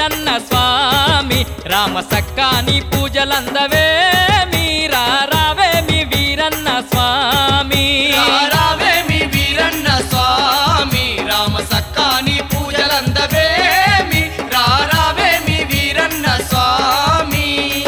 వీరన్న స్వామి రామ సక్కాని పూజలందవే మీరా రావేమి వీరన్న స్వామి రారావేమి వీరన్న స్వామి రామ సక్కాని పూజలందవేమి రారావేమి వీరన్న స్వామి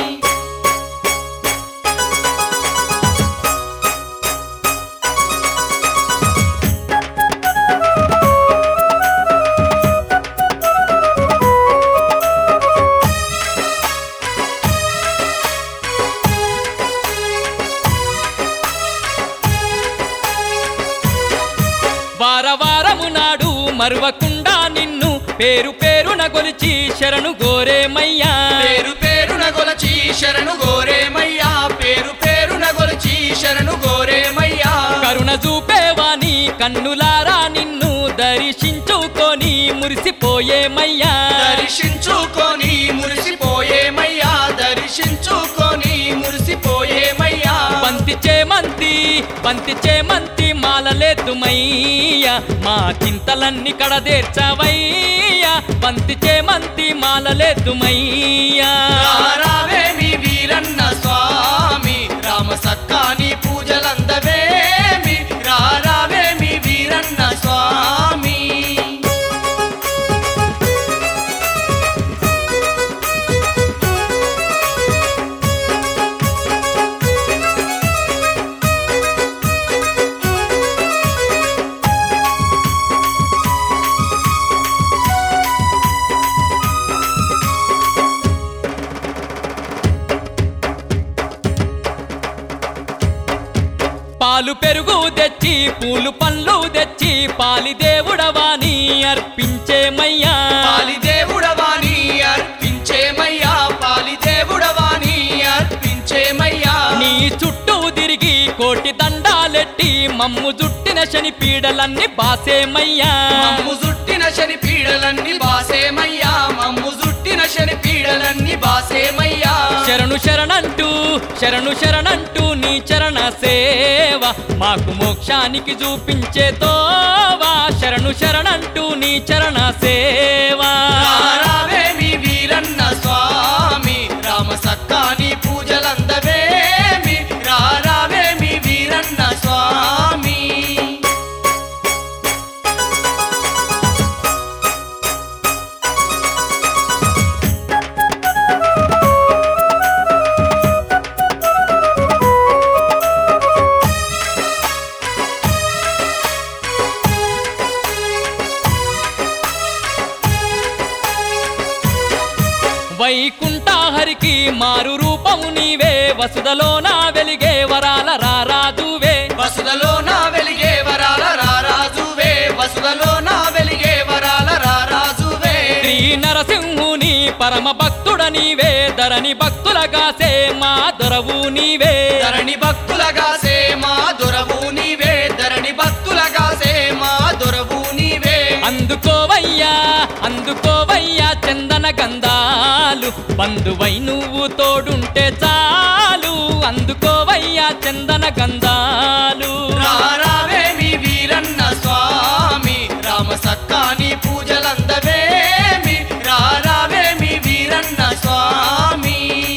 వార వారము నాడు మరువకుండా నిన్ను పేరు పేరున గొలిచి శరణు గోరేమయ్యా పేరు పేరున గొలచి శరణు గోరేమయ్యా పేరు పేరున గొలచి శరణు గోరేమయ్యా కరుణ చూపేవాని కన్నులారా నిన్ను దర్శించుకొని మురిసిపోయేమయ్యా దర్శించుకొని మురిసిపోయేమయ్యా దర్శించుకొని మురిసిపోయేమయ్యా బంతి చేమంతి బంతి చేమంతి మాలలేదుమయ్యా మా చింతలన్నీ కడదేర్చవయ్యా బంతి చేమంతి మాలలేదుమయ్యా రారావేమి వీరన్న స్వామి రామ సక్కాని పూజలందవేమి రారావేమి వీరన్న స్వామి పాలు పెరుగు తెచ్చి పూలు పండ్లు తెచ్చి పాలి దేవుడవాని అర్పించేమయ్యా పాలి దేవుడవాణి అర్పించేమయ్యా పాలి దేవుడవాణి అర్పించేమయ్యా నీ చుట్టూ తిరిగి కోటి దండాలెట్టి మమ్ము జుట్టిన శని పీడలన్నీ బాసేమయ్యా మమ్ము జుట్టిన శని పీడలన్నీ బాసేమయ్యా మమ్ము జుట్టిన శని పీడలన్నీ బాసేమయ్యా శరణు శరణంటూ శరణు శరణంటూ నీ చరణ సేవ మాకు మోక్షానికి చూపించే తోవా శరణు శరణంటూ నీ చరణ సేవా రారావేమి వీరన్న స్వామి రామ సక్కాని పూజలందవేమి రారావేమి వీరన్న స్వామి వైకుంఠహరికి మారు రూపము నీవే వసుదలోన వెలిగే వరాల రారాజువే వసుదలో నా వెలిగే వరాల రారాజువే వసుదలో నా వెలిగే వరాల రారాజువే శ్రీ నరసింహుని పరమ భక్తుడ నీవే ధరణి భక్తులగాసే మా దొరవు నీవే ధరణి భక్తులగాసే మా దొరవు నీవే ధరణి భక్తులగాసే మా దొరవు నీవే అందుకోవయ్యా అందుకోవయ్యా చందన గంధాలు బంధువై నువ్వు తోడుంటే చాలు అందుకోవయ్యా చందన గంధాలు రారావేమి వీరన్న స్వామి రామ సక్కాని పూజలందవేమి రారావేమి వీరన్న స్వామి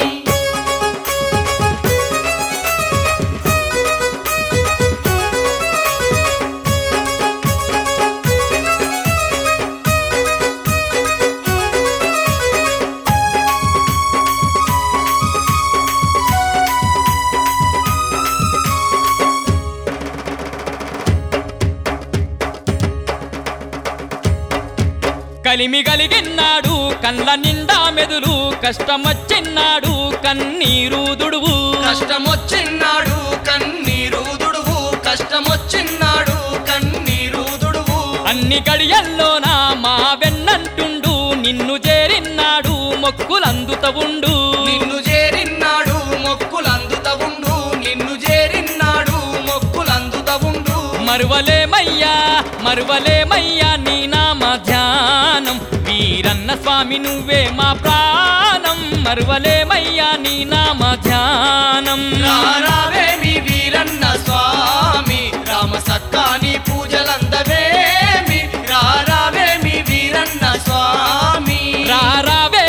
కలిమి కలిగిన్నాడు కళ్ళ నిండా మెదులు కష్టమొచ్చిన్నాడు కన్నీరు దుడువు కష్టమొచ్చిన్నాడు కన్నీరు దుడువు కష్టమొచ్చిన్నాడు కన్నీరు దుడువు అన్ని గడియల్లోన మా వెన్నంటుండు నిన్ను చేరిన్నాడు మొక్కులందుత ఉండు నిన్ను చేరిన్నాడు మొక్కులందుత ఉండు నిన్ను చేరిన్నాడు మొక్కులందుత ఉండు మరువలేమయ్యా మరువలేమయ్యా నీ నామ ధ్యానం వీరన్న స్వామి నువ్వే మా ప్రాణం మరువలేమయ్యా నీ నామ ధ్యానం రారావేమి వీరన్న స్వామి రామ సక్కాని పూజలందవేమి రారావేమి వీరన్న స్వామి రారావే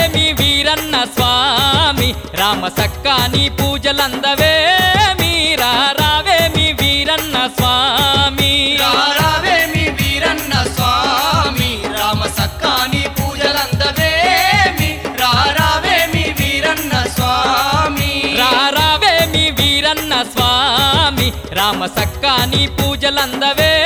స్వామి రామ సక్కాని పూజలందవే మీరా రావేమి వీరన్న స్వామి రారావేమి వీరన్న స్వామి రామ సక్కాని పూజలందవేమి రారావేమి వీరన్న స్వామి రారావేమి వీరన్న స్వామి రామ సక్కాని పూజలందవే